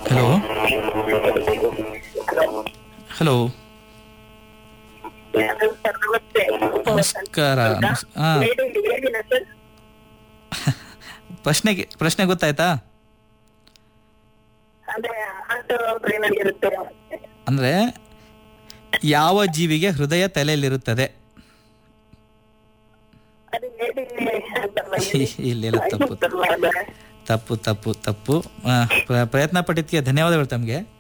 hello hello ನಮಸ್ಕಾರ ನಮಸ್- ಆ, ಪ್ರಶ್ನೆಗೆ ಪ್ರಶ್ನೆ ಗೊತ್ತಾಯ್ತಾ ಅಂದ್ರೆ ಯಾವ ಜೀವಿಗೆ ಹೃದಯ ತಲೆಯಲ್ಲಿರುತ್ತದೆ ಇಲ್ಲ ತಪ್ಪು ತಪ್ಪು ತಪ್ಪು ತಪ್ಪು ಆ, ಪ್ರ- ಪ್ರಯತ್ನ ಪಟ್ಟಿದ್ದಕ್ಕೆ ಧನ್ಯವಾದಗಳು ತಮಗೆ